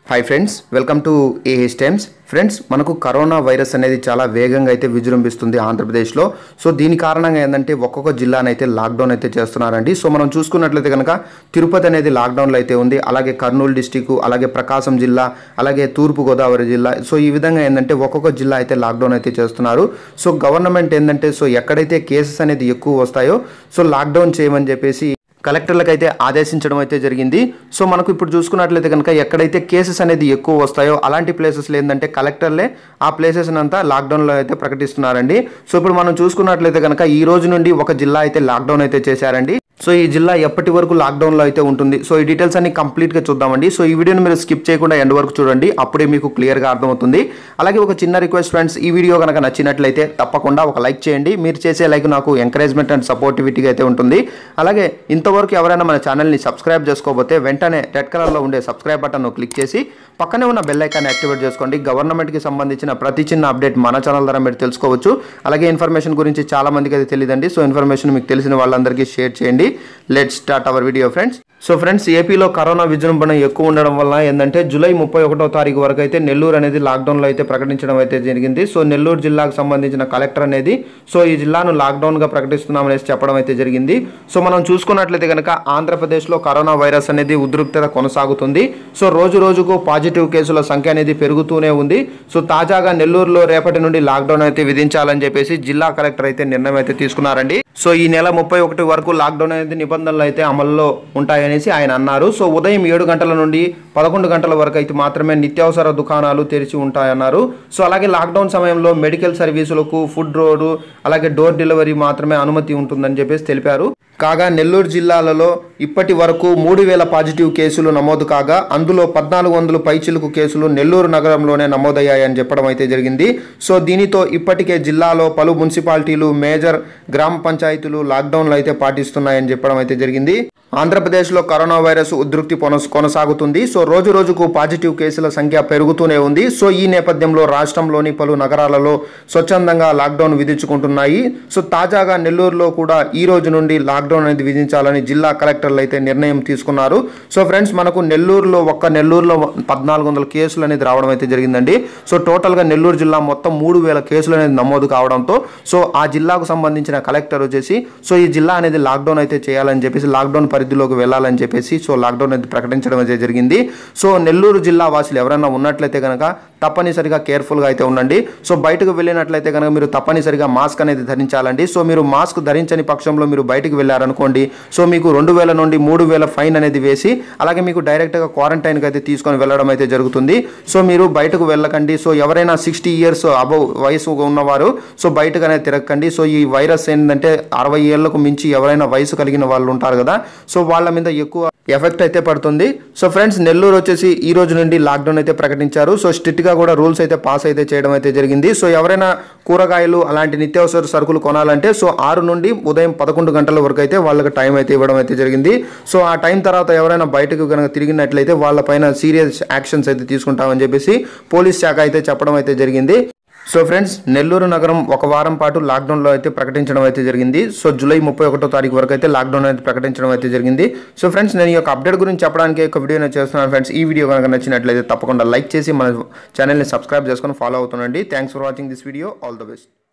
hi friends welcome to AH Times friends మనకు corona virus అనేది చాలా వేగంగా అయితే విజృంభిస్తుంది ఆంధ్రప్రదేశ్లో సో దీని కారణంగా ఏంటంటే ఒక్కొక్క జిల్లానైతే లాక్డౌన్ అయితే చేస్తున్నారండి సో మనం చూసుకున్నట్లయితే కనుక తిరుపతి అనేది లాక్డౌన్లో అయితే ఉంది అలాగే కర్నూలు డిస్టిక్ అలాగే ప్రకాశం జిల్లా అలాగే తూర్పు గోదావరి జిల్లా సో ఈ విధంగా ఏంటంటే ఒక్కొక్క జిల్లా అయితే లాక్డౌన్ అయితే చేస్తున్నారు సో గవర్నమెంట్ ఏంటంటే సో ఎక్కడైతే కేసెస్ అనేది ఎక్కువ వస్తాయో సో లాక్డౌన్ చేయమని చెప్పేసి కలెక్టర్లకు అయితే ఆదేశించడం అయితే జరిగింది సో మనకు ఇప్పుడు చూసుకున్నట్లయితే కనుక ఎక్కడైతే కేసెస్ అనేది ఎక్కువ వస్తాయో అలాంటి ప్లేసెస్లో ఏంటంటే కలెక్టర్లే ఆ ప్లేసెస్ అంతా లాక్డౌన్లో అయితే ప్రకటిస్తున్నారండి సో ఇప్పుడు మనం చూసుకున్నట్లయితే కనుక ఈ రోజు నుండి ఒక జిల్లా అయితే లాక్డౌన్ అయితే చేశారండి సో ఈ జిల్లా ఎప్పటి వరకు లాక్డౌన్లో అయితే ఉంటుంది సో ఈ డీటెయిల్స్ అన్ని కంప్లీట్గా చూద్దామండి సో ఈ వీడియోని మీరు స్కిప్ చేయకుండా ఎండ్ వరకు చూడండి అప్పుడే మీకు క్లియర్గా అర్థమవుతుంది అలాగే ఒక చిన్న రిక్వెస్ట్ ఫ్రెండ్స్ ఈ వీడియో కనుక నచ్చినట్లయితే తప్పకుండా ఒక లైక్ చేయండి మీరు చేసే లైక్ నాకు ఎంకరేజ్మెంట్ అండ్ సపోర్టివిటీగా అయితే ఉంటుంది అలాగే ఇంతవరకు ఎవరైనా మన ఛానల్ని సబ్స్క్రైబ్ చేసుకోకపోతే వెంటనే రెడ్ కలర్లో ఉండే సబ్స్క్రైబ్ బటన్ను క్లిక్ చేసి పక్కనే ఉన్న బెల్ ఐకాన్ యాక్టివేట్ చేసుకోండి గవర్నమెంట్కి సంబంధించిన ప్రతి చిన్న అప్డేట్ మన ఛానల్ ద్వారా మీరు తెలుసుకోవచ్చు అలాగే ఇన్ఫర్మేషన్ గురించి చాలా మందికి అయితే తెలియదండి సో ఇన్ఫర్మేషన్ మీకు తెలిసిన వాళ్ళందరికీ షేర్ చేయండి let start our video friends so friends ఏపీలో కరోనా విజృంభణ ఎక్కువ ఉండడం వల్ల ఏంటంటే జూలై ముప్పై ఒకటో తారీఖు వరకు అయితే నెల్లూరు అనేది లాక్డౌన్లో అయితే ప్రకటించడం అయితే జరిగింది సో నెల్లూరు జిల్లాకు సంబంధించిన కలెక్టర్ అనేది సో ఈ జిల్లాను లాక్డౌన్గా ప్రకటిస్తున్నామనేసి చెప్పడం అయితే జరిగింది సో మనం చూసుకున్నట్లయితే కనుక ఆంధ్రప్రదేశ్లో కరోనా వైరస్ అనేది ఉద్రిక్తత కొనసాగుతుంది సో రోజు రోజుకు పాజిటివ్ కేసుల సంఖ్య అనేది పెరుగుతూనే ఉంది సో తాజాగా నెల్లూరులో రేపటి నుండి లాక్డౌన్ అయితే విధించాలని చెప్పేసి జిల్లా కలెక్టర్ అయితే నిర్ణయం అయితే తీసుకున్నారండి సో ఈ నెల ముప్పై ఒకటి వరకు లాక్డౌన్ అనేది నిబంధనలు అయితే అమల్లో ఉంటాయనేసి ఆయన అన్నారు సో ఉదయం ఏడు గంటల నుండి పదకొండు గంటల వరకు అయితే మాత్రమే నిత్యావసర దుకాణాలు తెరిచి ఉంటాయన్నారు సో అలాగే లాక్డౌన్ సమయంలో మెడికల్ సర్వీసులకు ఫుడ్ రోడ్ అలాగే డోర్ డెలివరీ మాత్రమే అనుమతి ఉంటుందని చెప్పేసి తెలిపారు కాగా నెల్లూరు జిల్లాలలో ఇప్పటి వరకు మూడు వేల పాజిటివ్ కేసులు నమోదు కాగా అందులో పద్నాలుగు వందల పైచిలుకు కేసులు నెల్లూరు నగరంలోనే నమోదయ్యాయని చెప్పడం అయితే జరిగింది సో దీనితో ఇప్పటికే జిల్లాలో పలు మున్సిపాలిటీలు మేజర్ గ్రామ పంచాయతీలు లాక్డౌన్లు అయితే పాటిస్తున్నాయని చెప్పడం అయితే జరిగింది ఆంధ్రప్రదేశ్లో కరోనా వైరస్ ఉధృతి కొనస- కొనసాగుతుంది సో రోజు రోజుకు పాజిటివ్ కేసుల సంఖ్య పెరుగుతూనే ఉంది సో ఈ నేపథ్యంలో రాష్ట్రంలోని పలు నగరాలలో స్వచ్ఛందంగా లాక్డౌన్ విధించుకుంటున్నాయి సో తాజాగా నెల్లూరులో కూడా ఈ రోజు నుండి లాక్డౌన్ అనేది విధించాలని జిల్లా కలెక్టర్లు అయితే నిర్ణయం తీసుకున్నారు సో ఫ్రెండ్స్ మనకు నెల్లూరులో ఒక్క నెల్లూరులో పద్నాలుగు వందల కేసులు అనేది రావడం అయితే జరిగిందండి సో టోటల్గా నెల్లూరు జిల్లా మొత్తం మూడు వేల కేసులు అనేది నమోదు కావడంతో సో ఆ జిల్లాకు సంబంధించిన కలెక్టర్ వచ్చేసి సో ఈ జిల్లా అనేది లాక్డౌన్ అయితే చేయాలని చెప్పేసి లాక్డౌన్ పరిధిలోకి వెళ్ళాలని చెప్పేసి సో లాక్డౌన్ అనేది ప్రకటించడం అయితే జరిగింది సో నెల్లూరు జిల్లా వాసులు ఎవరైనా ఉన్నట్లయితే కనుక తప్పనిసరిగా కేర్ఫుల్గా అయితే ఉండండి సో బయటకు వెళ్ళినట్లయితే కనుక మీరు తప్పనిసరిగా మాస్క్ అనేది ధరించాలండి సో మీరు మాస్క్ ధరించని పక్షంలో మీరు బయటకు వెళ్ళారనుకోండి సో మీకు రెండు వేల నుండి మూడు వేల ఫైన్ అనేది వేసి అలాగే మీకు డైరెక్ట్గా క్వారంటైన్కి అయితే తీసుకొని వెళ్ళడం అయితే జరుగుతుంది సో మీరు బయటకు వెళ్ళకండి సో ఎవరైనా సిక్స్టీ ఇయర్స్ అబవ్ వయసు ఉన్నవారు సో బయటకు అనేది తిరగకండి సో ఈ వైరస్ ఏంటంటే అరవై ఏళ్లకు మించి ఎవరైనా వయసు కలిగిన వాళ్ళు ఉంటారు కదా సో వాళ్ళ మీద ఎక్కువ ఎఫెక్ట్ అయితే పడుతుంది సో ఫ్రెండ్స్ నెల్లూరు వచ్చేసి ఈ రోజు నుండి లాక్డౌన్ అయితే ప్రకటించారు సో స్ట్రిక్ట్గా కూడా రూల్స్ అయితే పాస్ అయితే చేయడం అయితే జరిగింది సో ఎవరైనా కూరగాయలు అలాంటి నిత్యావసర సరుకులు కొనాలంటే సో ఆరు నుండి ఉదయం పదకొండు గంటల వరకు అయితే వాళ్ళకి టైం అయితే ఇవ్వడం అయితే జరిగింది సో ఆ టైం తర్వాత ఎవరైనా బయటకు కనుక తిరిగినట్లయితే వాళ్ళపైన సీరియస్ యాక్షన్స్ అయితే తీసుకుంటామని చెప్పేసి పోలీస్ శాఖ అయితే చెప్పడం అయితే జరిగింది సో ఫ్రెండ్స్ నెల్లూరు నగరం ఒక వారం పాటు లాక్డౌన్లో అయితే ప్రకటించడం అయితే జరిగింది సో జూలై ముప్పై ఒకటో తారీఖు వరకు అయితే లాక్డౌన్ అయితే ప్రకటించడం అయితే జరిగింది సో ఫ్రెండ్స్ నేను ఈ యొక్క అప్డేట్ గురించి చెప్పడానికి ఒక వీడియో చేస్తున్నాను ఫ్రెండ్స్ ఈ వీడియో కనుక నచ్చినట్లయితే తప్పకుండా లైక్ చేసి మన ఛానల్ని సబ్స్క్రైబ్ చేసుకొని ఫాలో అవుతుండండి thanks for watching this video all the best